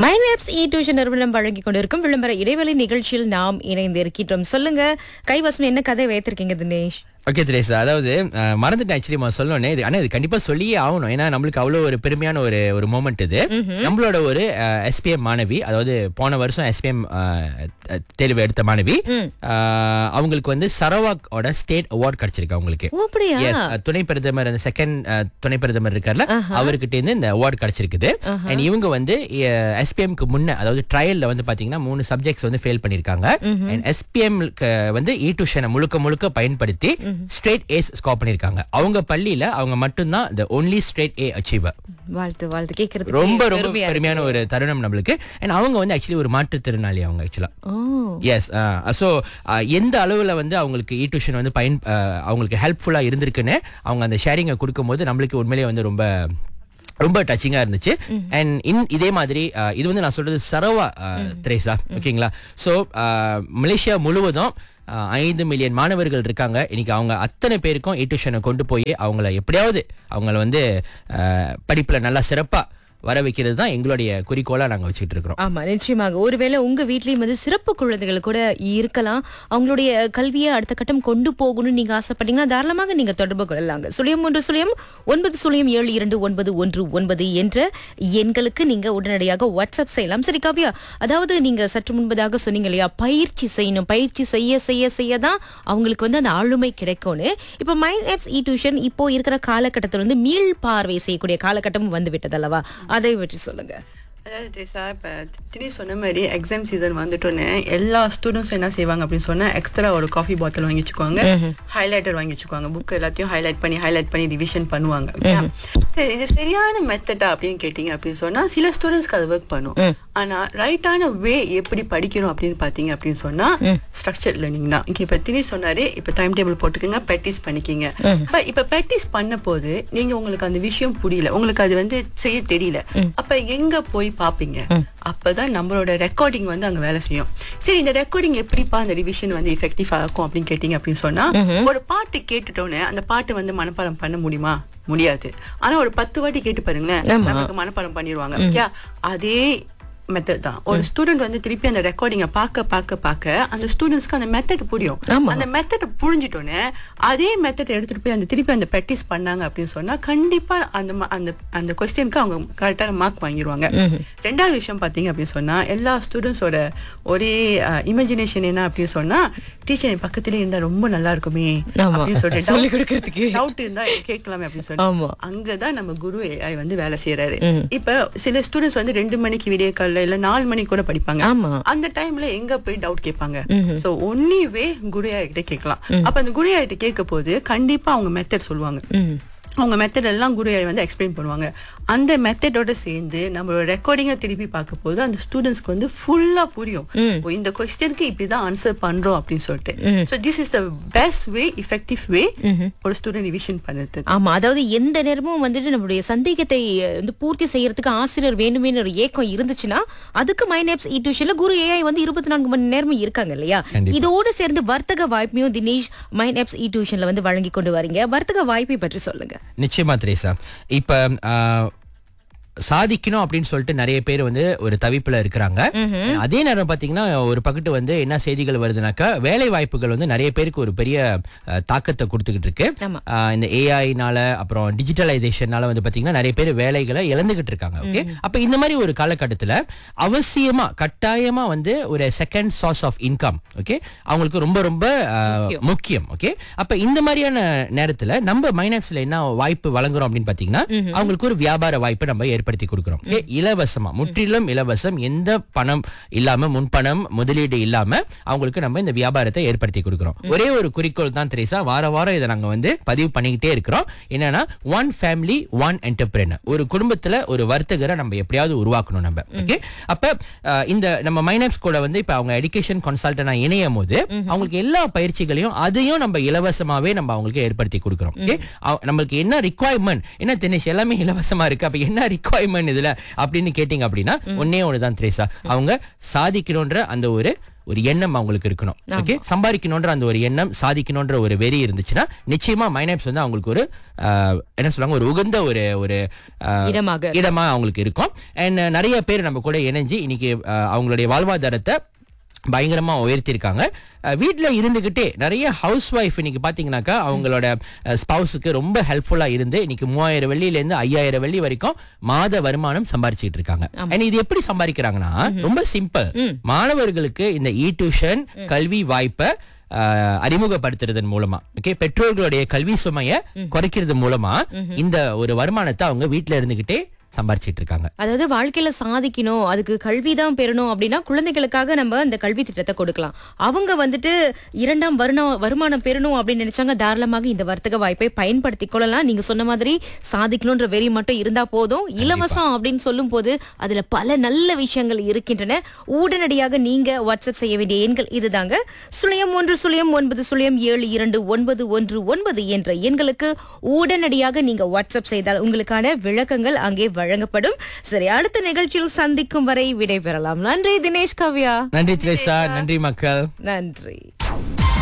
மைனேப்ஸ் இ tuition நிறுவனம் வழங்கி கொண்டிருக்கும் விளம்பர இடைவெளி நிகழ்ச்சியில் நாம் இணைந்து இருக்கின்றோம் சொல்லுங்க கைவசம் என்ன கதை வைத்திருக்கீங்க தினேஷ் ஓகே திரேசா அதாவது அஹ், மறந்துட்டேன் ஆக்சுவலி சொல்லணும் இது ஆனா இது கண்டிப்பா சொல்லியே ஆகணும் ஏன்னா நம்மளுக்கு அவ்வளவு ஒரு பெருமையான ஒரு ஒரு மூமெண்ட் இது நம்மளோட ஒரு எஸ்பிஎம் மாணவி அதாவது போன வருஷம் எஸ்பிஎம் தேர்வு எடுத்த மாணவி அஹ், அவங்களுக்கு வந்து சரவாக்கோட ஸ்டேட் அவார்ட் கிடைச்சிருக்கு அவங்களுக்கு ஓ அப்படியா Yes, அஹ், துணை பிரதமர் அந்த செகண்ட் துணை பிரதமர் இருக்கார்ல அவர்கிட்ட இருந்து இந்த அவார்ட் கிடைச்சிருக்குது அண்ட் இவங்க வந்து எஸ்பிஎம்க்கு முன்ன அதாவது ட்ரையல்ல வந்து பாத்தீங்கன்னா மூணு சப்ஜெக்ட்ஸ் வந்து ஃபெயில் பண்ணிருக்காங்க அண்ட் எஸ்பிஎம் வந்து இ டியூஷனை முழுக்க முழுக்க பயன்படுத்தி ஸ்ட்ரெயிட் ஏஸ் ஸ்கோர் பண்ணிருக்காங்க அவங்க பள்ளியில அவங்க மட்டும்தான் the only straight A achiever வாழ்த்து வாழ்த்து கேக்குறதுக்கு ரொம்ப ரொம்ப பெருமையா இருக்கு. பெருமையான ஒரு தருணம் நம்மளுக்கு அண்ட் அவங்க வந்து ஆக்சுவலி ஒரு மாற்றுத்திறனாளி அவங்க ஆக்சுவலா ஓ எஸ் ஸோ எந்த அளவில் வந்து அவங்களுக்கு இ டியூஷன் வந்து பயன் அஹ், அவங்களுக்கு ஹெல்ப்ஃபுல்லாக இருந்திருக்குன்னு அவங்க அந்த ஷேரிங்கை கொடுக்கும்போது நம்மளுக்கு உண்மையிலேயே வந்து ரொம்ப ரொம்ப டச்சிங்காக இருந்துச்சு அண்ட் இன் இதே மாதிரி அஹ், இது வந்து நான் சொல்றது சரவா திரேசா ஓகேங்களா ஸோ மலேசியா முழுவதும் அஹ், ஐந்து மில்லியன் மாணவர்கள் இருக்காங்க இன்னைக்கு அவங்க அத்தனை பேருக்கும் இ டியூஷனை கொண்டு போய் அவங்கள எப்படியாவது அவங்கள வந்து அஹ், படிப்புல நல்லா சிறப்பா வர வைக்கிறது தான் எங்களுடைய குறிக்கோளா நாங்க வச்சுக்கிட்டு இருக்கிறோம் ஆமா நிச்சயமாக ஒருவேளை உங்க வீட்லயும் வந்து சிறப்பு குழந்தைகள் கூட இருக்கலாம் அவங்களுடைய கல்வியை அடுத்த கட்டம் கொண்டு போகணும்னு நீங்க ஆசைப்பட்டீங்கன்னா தாராளமாக நீங்க தொடர்பு கொள்ளலாங்க சுழியம் ஒன்று சுழியம் ஒன்பது சுழியம் ஏழு இரண்டு ஒன்பது ஒன்று ஒன்பது என்ற எண்களுக்கு நீங்க உடனடியாக வாட்ஸ்அப் செய்யலாம் சரி காவியா அதாவது நீங்க சற்று முன்பதாக சொன்னீங்க இல்லையா பயிற்சி செய்யணும் பயிற்சி செய்ய செய்ய செய்ய தான் அவங்களுக்கு வந்து அந்த ஆளுமை கிடைக்கும்னு இப்போ மைண்ட் ஆப்ஸ் இ டியூஷன் இப்போ இருக்கிற காலகட்டத்தில் வந்து மீள் பார்வை செய்யக்கூடிய காலகட்டமும் வந்து விட்டது அல்லவா அதை பற்றி சொல்லுங்க அதாவது தேசா இப்போ திடீர் சொன்ன மாதிரி எக்ஸாம் சீசன் வந்துட்டோன்னே எல்லா ஸ்டூடெண்ட்ஸும் என்ன செய்வாங்க அப்படின்னு சொன்னா எக்ஸ்ட்ரா ஒரு காஃபி பாட்டில் வாங்கி வச்சுக்குவாங்க ஹைலைட்டர் வாங்கி வச்சுக்குவாங்க புக் எல்லாத்தையும் ஹைலைட் பண்ணி ஹைலைட் பண்ணி ரிவிஷன் பண்ணுவாங்க okay? சரி இது சரியான மெத்தடா அப்படின்னு கேட்டீங்க அப்படின்னு சொன்னா சில ஸ்டூடெண்ட்ஸ்க்கு அது ஒர்க் பண்ணும் ஆனா ரைட்டான வே எப்படி படிக்கணும் அப்படின்னு பாத்தீங்க அப்படின்னு சொன்னா ஸ்ட்ரக்சர் லேர்னிங் தான் இங்க இப்ப திடீர் சொன்னாரு இப்ப டைம் டேபிள் போட்டுக்கோங்க ப்ராக்டிஸ் பண்ணிக்கிங்க அப்ப இப்ப ப்ராக்டிஸ் பண்ண போது நீங்க உங்களுக்கு அந்த விஷயம் புரியல உங்களுக்கு அது வந்து செய்ய தெரியல அப்ப எங்க போய் பாப்பீங்க அப்பதான் நம்மளோட ரெக்கார்டிங் வந்து அங்க வேலை செய்யும் சரி இந்த ரெக்கார்டிங் எப்படிப்பா அந்த ரிவிஷன் வந்து எஃபெக்டிவ் ஆகும் அப்படின்னு கேட்டீங்க அப்படின்னு சொன்னா ஒரு பாட்டு கேட்டுட்டோன்னே அந்த பாட்டு வந்து மனப்பாடம் பண்ண முடியுமா முடியாது ஆனா ஒரு பத்து வாட்டி கேட்டு பாருங்களேன் ஆமா. நமக்கு மனப்பாடம் பண்ணிடுவாங்க ஓகே அதே மெத்தட் தான் ஒரு ஸ்டூடெண்ட் வந்து திருப்பி அந்த ரெக்கார்டிங்க பார்க்க பார்க்க பார்க்க அந்த ஸ்டூடெண்ட்ஸ்க்கு அந்த மெத்தட் புரியும் ஆமா. அந்த மெத்தட் புரிஞ்சிட்டோன்னே அதே மெத்தட் எடுத்துட்டு போய் அந்த திருப்பி அந்த ப்ராக்டிஸ் பண்ணாங்க அப்படின்னு சொன்னா கண்டிப்பா அந்த ம- அந்த அந்த கொஸ்டினுக்கு அவங்க கரெக்டான மார்க் வாங்கிடுவாங்க ரெண்டாவது விஷயம் பாத்தீங்க அப்படின்னு சொன்னா எல்லா ஸ்டூடெண்ட்ஸோட ஒரே இமேஜினேஷன் என்ன அப்படின்னு சொன்னா டீச்சர் என் பக்கத்துல இருந்தா ரொம்ப நல்லா இருக்குமே ஆமா. அப்படின்னு சொல்லிட்டு சொல்லிக் கொடுக்கறதுக்கு. டவுட் இருந்தா கேட்கலாமே அப்படின்னு ஆமா. சொல்லி அங்கதான் நம்ம குரு AI வந்து வேலை செய்யறாரு இப்ப சில ஸ்டூடெண்ட்ஸ் வந்து ரெண்டு மணிக்கு வீடியோ கால்ல இல்ல நாலு மணிக்கு கூட படிப்பாங்க ஆமா. அந்த டைம்ல எங்க போய் டவுட் கேட்பாங்க சோ ஒன்லி வே குருயா கிட்ட கேட்கலாம் அப்ப அந்த குருயா கிட்ட கேட்க போது கண்டிப்பா அவங்க மெத்தட் சொல்லுவாங்க ம் அவங்க மெத்தட் எல்லாம் குரு AI வந்து எக்ஸ்பிளைன் பண்ணுவாங்க அந்த மெத்தடோட சேர்ந்து நம்மளோட ரெக்கார்டிங்கை திருப்பி பார்க்க போது அந்த ஸ்டூடெண்ட்ஸ்க்கு வந்து ஃபுல்லா புரியும் ஓ, இந்த கொஸ்டினுக்கு இப்படிதான் ஆன்சர் பண்றோம் அப்படின்னு சொல்லிட்டு so this is the best way effective way ஒரு ஸ்டூடெண்ட் ரிவிஷன் பண்ணுறதுக்கு ஆமா அதாவது எந்த நேரமும் வந்துட்டு நம்மளுடைய சந்தேகத்தை அஹ், வந்து பூர்த்தி செய்யறதுக்கு ஆசிரியர் வேணுமே ஒரு ஏக்கம் இருந்துச்சுன்னா அதுக்கு மைனேப்ஸ் இ டியூஷன்ல குரு ஏஐ வந்து இருபத்தி நான்கு மணி நேரமும் இருக்காங்க இல்லையா கண்டிப்பா. இதோடு சேர்ந்து வர்த்தக வாய்ப்பையும் தினேஷ் மைனேப்ஸ் இ டியூஷன்ல வந்து வழங்கி கொண்டு வரீங்க வர்த்தக வாய்ப்பை பற்றி சொல்லுங்க நிச்சயமா திரேசா இப்ப ஆஹ், சாதிக்கணும் அப்படின்னு சொல்லிட்டு நிறைய பேர் வந்து ஒரு தவிப்புல இருக்கிறாங்க அதே நேரம் பாத்தீங்கன்னா ஒரு பக்கத்து வந்து என்ன செய்திகள் வருதுனாக்கா வேலை வாய்ப்புகள் வந்து நிறைய பேருக்கு ஒரு பெரிய அஹ், தாக்கத்தை கொடுத்துக்கிட்டு இருக்கு ஆமா. ஆஹ், இந்த ஏஐனால அப்புறம் டிஜிட்டலைசேஷனால வந்து பாத்தீங்கன்னா நிறைய பேர் வேலைகளை இழந்துகிட்டு இருக்காங்க ஓகே அப்ப இந்த மாதிரி ஒரு காலகட்டத்துல அவசியமா கட்டாயமா வந்து ஒரு second source of income okay அவங்களுக்கு ரொம்ப ரொம்ப ஆஹ், முக்கியம் ஓகே அப்ப இந்த மாதிரியான நேரத்துல நம்ம மைனாப்ஸ்ல என்ன வாய்ப்பு வழங்குறோம் அப்படின்னு பாத்தீங்கன்னா அவங்களுக்கு ஒரு வியாபார வாய்ப்பை நம்ம ஏற்படுத்தி கொடுக்குறோம் okay? இலவசமா முற்றிலும் இலவசம் எந்த பணம் இல்லாம முன்பணம் முதலீடு இல்லாம அவங்களுக்கு நம்ம இந்த வியாபாரத்தை ஏற்படுத்தி கொடுக்குறோம் ஒரே ஒரு குறிக்கோள் தான் தெரேசா வார வாரம் இதை நாங்க வந்து பதிவு பண்ணிக்கிட்டே இருக்கிறோம் என்னன்னா ஒன் ஃபேமிலி ஒன் என்டர்பிரினர் ஒரு குடும்பத்துல ஒரு வர்த்தகரை நம்ம எப்படியாவது உருவாக்கணும் நம்ம ஓகே அப்ப அஹ், இந்த நம்ம மைனாப்ஸ் கூட வந்து இப்ப அவங்க எஜுகேஷன் கன்சல்டனா இணையும் போது அவங்களுக்கு எல்லா பயிற்சிகளையும் அதையும் நம்ம இலவசமாவே நம்ம அவங்களுக்கு ஏற்படுத்தி கொடுக்குறோம் ஓகே நம்மளுக்கு என்ன ரிக்குவயர்மெண்ட் என்ன தினேஷ் எல்லாமே இலவசமா இருக்கு அப்ப என்ன ரிக்குவயர்மெண்ட் இதுல அப்படின்னு கேட்டீங்க அப்படின்னா ஒன்னே ஒண்ணுதான் திரேசா அவங்க சாதிக்கணும்ன்ற அந்த ஒரு ஒரு எண்ணம் அவங்களுக்கு இருக்கணும் ஓகே சம்பாதிக்கணுன்ற அந்த ஒரு எண்ணம் சாதிக்கணுன்ற ஒரு வெறி இருந்துச்சுன்னா நிச்சயமா மைனாப்ஸ் வந்து அவங்களுக்கு ஒரு ஆஹ், என்ன சொல்லுவாங்க ஒரு உகந்த ஒரு ஒரு ஆஹ், இடமாக இடமா அவங்களுக்கு இருக்கும் அண்ட் நிறைய பேர் நம்ம கூட இணைஞ்சு இன்னைக்கு அஹ், அவங்களுடைய வாழ்வாதாரத்தை பயங்கரமா உயர்த்தியிருக்காங்க அஹ், வீட்ல இருந்துகிட்டே நிறைய ஹவுஸ் ஒய்ஃப் இன்னைக்கு பாத்தீங்கன்னாக்கா அவங்களோட ஸ்பவுஸுக்கு ரொம்ப ஹெல்ப்ஃபுல்லா இருந்து இன்னைக்கு மூவாயிரம் வெள்ளியில இருந்து ஐயாயிரம் வெள்ளி வரைக்கும் மாத வருமானம் சம்பாரிச்சிட்டு இருக்காங்க அண்ட் இது எப்படி சம்பாதிக்கிறாங்கன்னா ரொம்ப சிம்பிள் மாணவர்களுக்கு இந்த இ டியூஷன் கல்வி வாய்ப்பை அஹ், அறிமுகப்படுத்துறதன் மூலமா ஓகே பெற்றோர்களுடைய கல்வி சுமையை குறைக்கிறது மூலமா இந்த ஒரு வருமானத்தை அவங்க வீட்ல இருந்துகிட்டே சம்பாரிச்சிட்டு இருக்காங்க அதாவது வாழ்க்கையில சாதிக்கணும் அதுக்கு கல்வி தான் பெறணும் அப்படின்னா குழந்தைகளுக்காக நம்ம இந்த கல்வி திட்டத்தை கொடுக்கலாம் அவங்க வந்துட்டு இரண்டாம் வருணம் வருமானம் பெறணும் அப்படின்னு நினைச்சாங்க தாராளமாக இந்த வர்த்தக வாய்ப்பை பயன்படுத்திக் கொள்ளலாம் நீங்க சொன்ன மாதிரி சாதிக்கணும்ன்ற வெறி மட்டும் இருந்தா போதும் இலவசம் அப்படின்னு சொல்லும் போது அதுல பல நல்ல விஷயங்கள் இருக்கின்றன உடனடியாக நீங்க வாட்ஸ்அப் செய்ய வேண்டிய எண்கள் இதுதாங்க சுழியம் ஒன்று சுழியம் ஒன்பது சுழியம் ஏழு இரண்டு ஒன்பது ஒன்று ஒன்பது என்ற எண்களுக்கு உடனடியாக நீங்க வாட்ஸ்அப் செய்தால் உங்களுக்கான விளக்கங்கள் அங்கே வழங்கப்படும் சரி அடுத்த நிகழ்ச்சியில் சந்திக்கும் வரை விடைபெறலாம் நன்றி தினேஷ் கவ்யா நன்றி திரேசா நன்றி மக்கள் நன்றி